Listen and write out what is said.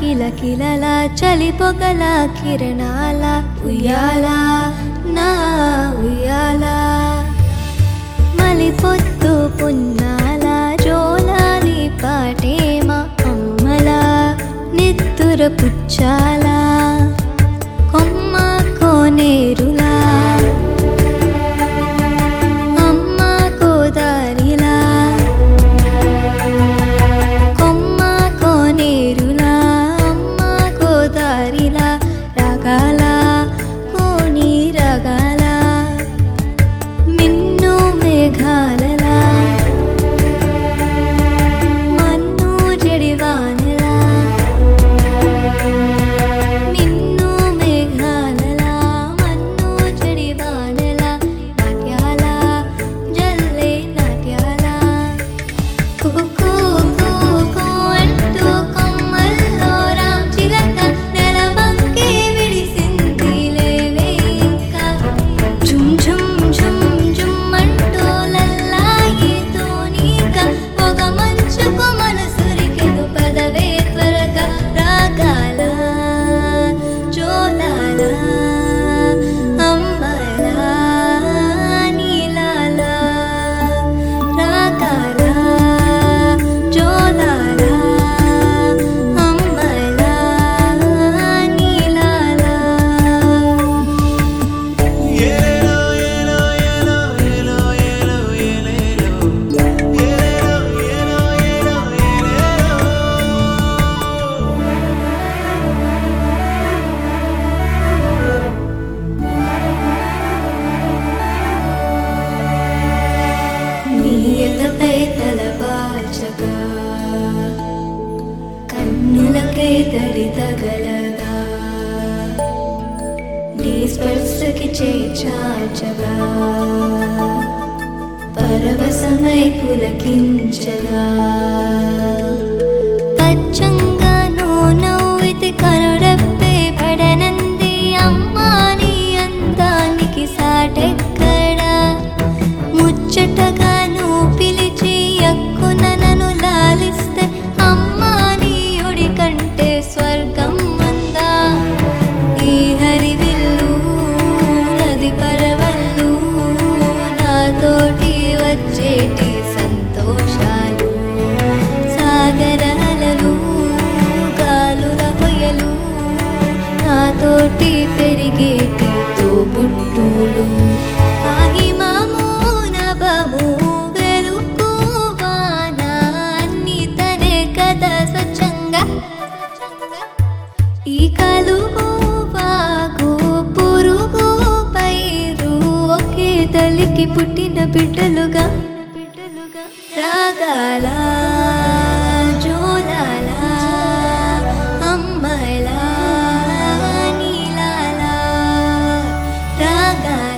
కిలకిలల చలి పొగల కిరణాల ఉయ్యాల నా ఉయ్యాల మలిపొత్తు పున్నాల జోలాలి పాటేమ అమ్మల నిత్తుర పుచ్చాల కొమ్మ కోనేరులా అమ్మ గోదారిలా కొమ్మ కోనేరులా అమ్మ గోదారిలా రగాల కోని రగాల మిన్ను మేఘాలలా మన్ను జడివానలా మిన్ను మేఘాలలా మన్ను జడివానలా నాట్యాల జల్లే నాట్యాల కుకు కుకు అంటూ కొమ్మల్లో రామ్ చిలక నెలవంకే విడిసింది లేవే ఇంకా ఝుమ్ ఝుమ్ ఝుమ్ ఝుమ్ అంటూ లల్లాయి తోనీక ఒక మంచుకు మనసురికెదు పదవే త్వరగా రాగాల జోలాల అమ్మల నీలాల రాగాల జోలాల అమ్మల నీలాల నీయతపై తలపాచగా కన్నులకై తడి తగలగా నీ స్పర్శకి చేచాచగా పరవశమై పులకించగా పచ్చంగాను నవ్వితి కనుడప్పే పడనంది అమ్మా నీ అందానికి సాటెక్కడా ముచ్చటగాను పిలిచి ఎక్కున నన్ను లాలిస్తే అమ్మా నీ ఒడి కంటే స్వర్గం అందా ఈ హరివిల్లు నది పరవల్లు నాతోటి వచ్చేటి సంతోషాలు సాగరాలలు కాలుల హొయలు నాతోటి పెరిగేటి తోబుట్టులు ఆహిమము నభము వెలుగు వాన అన్ని తనే కదా స్వచ్ఛంగా ఈ కలుగు వాగు పురుగు పైరు ఒకే తల్లికి పుట్టిన బిడ్డలుగా రాగాల జోలాల అమ్మల నీలాల రాగాల